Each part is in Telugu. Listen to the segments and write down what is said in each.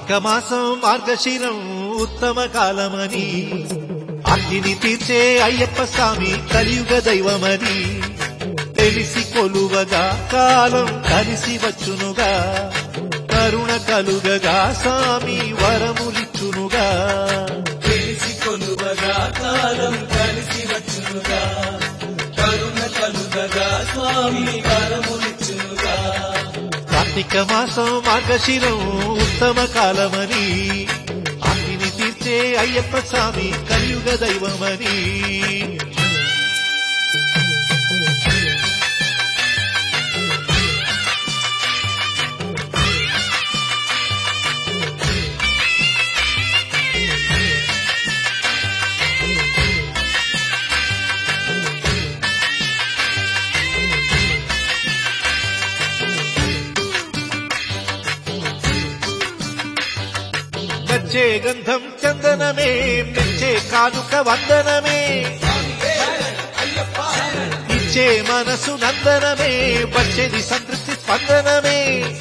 కార్తీక మాసం మార్గశిరం ఉత్తమ కాలమని అగ్నిని తీర్చే అయ్యప్ప స్వామి కలియుగ దైవమని తెలిసి కొలువగా కాలం కలిసి వచ్చునుగా కరుణ కలుగగా స్వామి వరములిచ్చునుగా తెలిసి కొలువగా కాలం కలిసి వచ్చునుగా కరుణ కలుగగా స్వామి వరములిచ్చునుగా కార్తీక మాసం మార్గశిరం ఉత్తమ కాలమని అగ్నిని తీర్చే అయ్యప్ప స్వామి కలియుగ దైవమని నచ్చే గంధం చందనమే మెచ్చే కానుక వందనమే ఇచ్చే మనసు నందనమే వచ్చేది సంతృప్తి స్పందనమే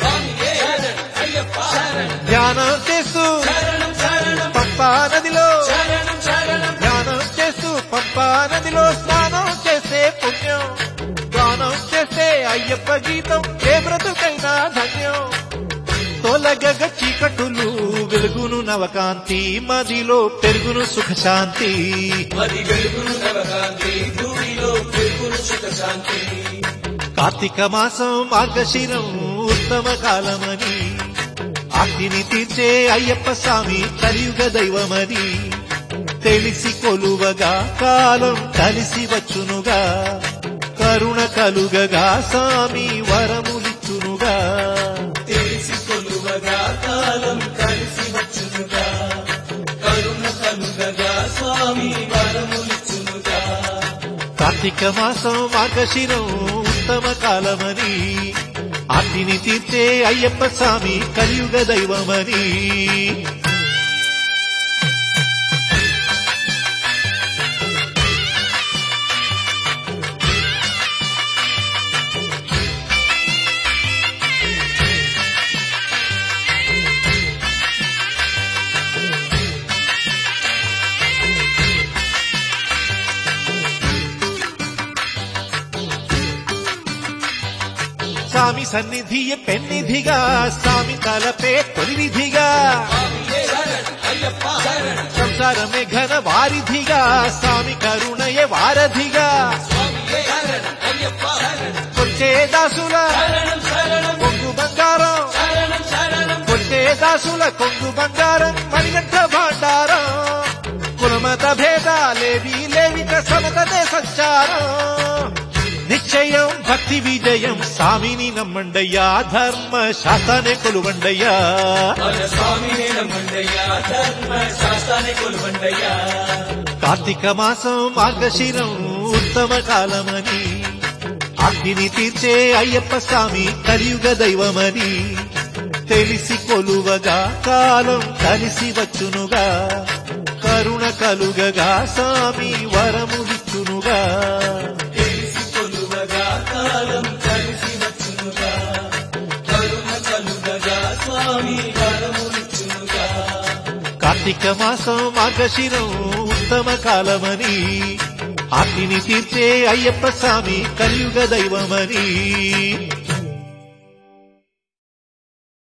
ధ్యానం చేస్తూ శరణం శరణం పంపా నదిలో శరణం శరణం ధ్యానం చేస్తూ పంపా నదిలో స్నానం చేస్తే పుణ్యం గానం చేస్తే అయ్యప్ప గీతం ఏ బ్రతుకైనా ధన్యం తొలగగ చీకటులు వెలుగును నవకాంతి మదిలో పెరుగును సుఖశాంతి మరి వెలుగును నవకాంతి భూమిలో పెరుగును సుఖ శాంతి కార్తీక మాసం మార్గశిరం ఉత్తమ కాలమని అగ్నిని తీర్చే అయ్యప్ప స్వామి కలియుగ దైవమని తెలిసి కొలువగా కాలం కలిసి వచ్చునుగా కరుణ కలుగగా స్వామి వరములిచ్చునుగా తెలిసి కొలువగా కాలం కలిసి వచ్చునుగా కరుణ కలుగగా స్వామి వరములిచ్చునుగా కార్తీక మాసం మార్గశిరం ఉత్తమ కాలమని అగ్నిని తీర్చే అయ్యప్ప స్వామి కలియుగ దైవమని స్వామి సన్నిధియే పెన్నిధిగా స్వామి తలపే తొలివిధిగా సంసారమే ఘన వారిధిగా స్వామి కరుణయే వారధిగా కొచ్చే దాసుల శరణం శరణం కొంగు బంగారం శరణం శరణం కొచ్చే దాసుల కొంగు బంగారం మణిగంట భాండారం కులమత భేదాలేవి లేవిక సమతదే సంచారం నిశ్చయం భక్తి విజయం స్వామిని నమ్మండయ్యా ధర్మ శాస్త్రాన్ని కొలువండయ్యా మన స్వామినే నమ్మండయ్యా ధర్మ శాస్త్రాన్ని కొలువండయ్యా కార్తీక మాసం మార్గశిరం ఉత్తమ కాలమని అగ్నిని తీర్చే అయ్యప్ప స్వామి కలియుగ దైవమని తెలిసి కొలువగా కాలం కలిసి వచ్చునుగా కరుణ కలుగగా స్వామి వరములిచ్చునుగా తెలిసి కొలువగా కాలం కలిసి వచ్చునుగా కరుణ కలుగగా స్వామి వరములిచ్చునుగా కార్తీక మాసం మార్గశిరం ఉత్తమ కాలమని అగ్నిని తీర్చే అయ్యప్ప స్వామి కలియుగ దైవమని